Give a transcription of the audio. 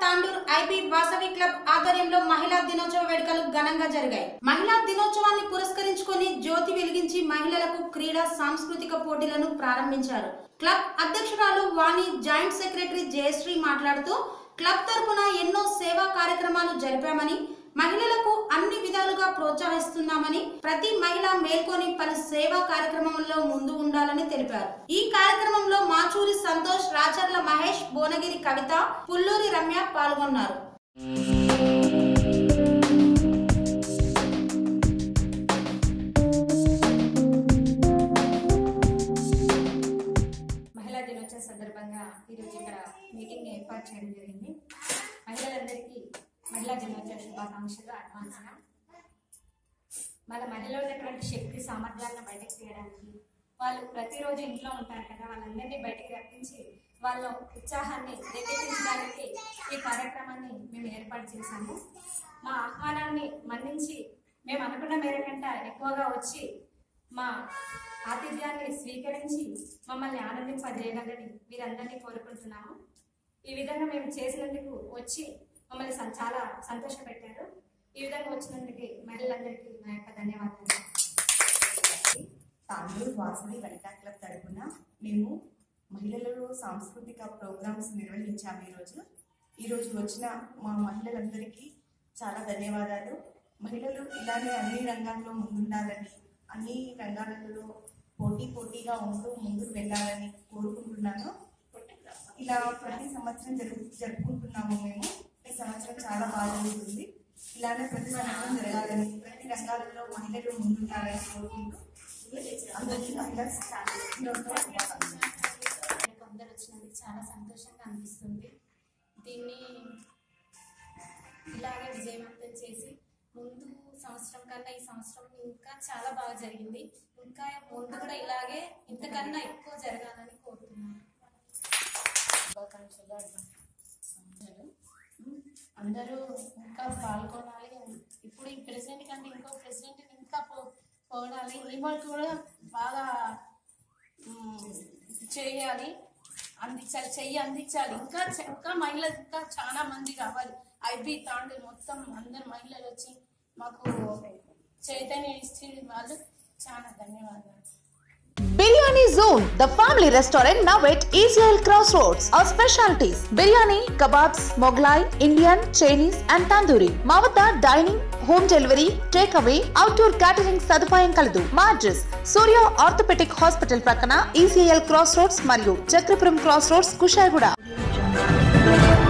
Tandur IB Vasavi club ఆధ్వర్యంలో మహిళా దినోత్సవ వేడుకలు ఘనంగా జరిగాయి మహిళా దినోత్సవాన్ని పురస్కరించుకొని జ్యోతి వెలిగించి మహిళలకు క్రీడా సాంస్కృతిక పోటీలను ప్రారంభించారు క్లబ్ అధ్యక్షురాలు వాణి జాయింట్ సెక్రటరీ జయశ్రీ మాట్లాడుతూ క్లబ్ తరపున ఎన్నో సేవా కార్యక్రమాలు జరిపామని మహిళలకు అన్ని విధాలుగా ప్రోత్సహిస్తున్నామని ప్రతి మహిళ మేల్కొని పలు సేవా కార్యక్రమంలో ముందు ఉండాలని తెలిపారు ఈ కార్యక్రమంలో మాచూరి సంతోష్ రాచర్ల మహేష్ భువనగిరి కవిత పుల్లూరి రమ్య పాల్గొన్నారు మహిళా దినోత్సవం సందర్భంగా ఈరోజు ఇక్కడ మీటింగ్ ఏర్పాటు చేయడం జరిగింది మహిళలందరికీ మహిళా దినోత్సవ శుభాకాంక్షలు అడ్వాన్స్గా మన మహిళలో ఉన్నటువంటి శక్తి సామర్థ్యాలను బయటకు తీయడానికి వాళ్ళు ప్రతిరోజు ఇంట్లో ఉంటారు కదా వాళ్ళందరినీ బయటికి రప్పించి వాళ్ళ ఉత్సాహాన్ని రేకెత్తించడానికి ఈ కార్యక్రమాన్ని మేము ఏర్పాటు చేశాము మా ఆహ్వానాన్ని మన్నించి మేము అనుకున్న మేరకంట ఎక్కువగా వచ్చి మా ఆతిథ్యాన్ని స్వీకరించి మమ్మల్ని ఆనందింపజేయగలని వీరందరినీ కోరుకుంటున్నాము ఈ విధంగా మేము చేసినందుకు వచ్చి మమ్మల్ని సం- చాలా సంతోషపెట్టారు ఈ విధంగా వచ్చినందుకు మహిళలందరికీ నా యొక్క ధన్యవాదాలు తాండూరు వాసవి వనితా క్లబ్ తరపున మేము మహిళలలో సాంస్కృతిక ప్రోగ్రామ్స్ నిర్వహించాము ఈరోజు ఈరోజు వచ్చిన మా మహిళలందరికీ చాలా ధన్యవాదాలు మహిళలు ఇలానే అన్ని రంగాల్లో ముందుండాలని అన్ని రంగాలలో పోటీ పోటీగా ఉంటూ ముందుకు వెళ్ళాలని కోరుకుంటున్నాను ఇలా ప్రతి సంవత్సరం జరుపు జరుపుకుంటున్నాము మేము ఈ సంవత్సరం చాలా బాగా జరుగుతుంది ఇలానే ప్రతి సంవత్సరం జరగాలని ప్రతి రంగాలలో మహిళలు ముందుండాలని కోరుకుంటూ అందరికీ మహిళా దినోత్సవ శుభాకాంక్షలు. ఇక్కడికి అందరు వచ్చినందుకు చాలా సంతోషంగా అనిపిస్తుంది దీన్ని ఇలాగే విజయవంతం చేసి ముందు సంవత్సరం కన్నా ఈ సంవత్సరం ఇంకా చాలా బాగా జరిగింది ఇంకా ముందు కూడా ఇలాగే ఇంతకన్నా ఎక్కువ జరగాలని కోరుతున్నాను శుభాకాంక్షలు అడ్వాన్సులు అందరూ ఇంకా పాల్గొనాలి ఇప్పుడు ఈ ప్రెసిడెంట్ కంటే ఇంకో ప్రెసిడెంట్ ఇంకా పో పోవాలి ఈమె కూడా బాగా మ్, చేయాలి అందించాలి చెయ్యి అందించాలి ఇంకా చ- ఇంకా మహిళలు ఇంకా చాలా మంది కావాలి ఐబీ తాండు మొత్తం అందరు మహిళలు వచ్చి మాకు చైతన్యం ఇచ్చి వాళ్ళు చాలా ధన్యవాదాలు Biryani Zone, the family restaurant now at ECL Crossroads. Our specialties biryani, kebabs, Moglai, Indian, Chinese, and tandoori. మా వద్ద dining home delivery take away outdoor catering సదుపాయం కలదు మా అడ్రస్ సూర్య ఆర్థోపెటిక్ హాస్పిటల్ ప్రక్కన ఈసీఎల్ క్రాస్ రోడ్స్ మరియు Chakrapuram cross roads Kushaiguda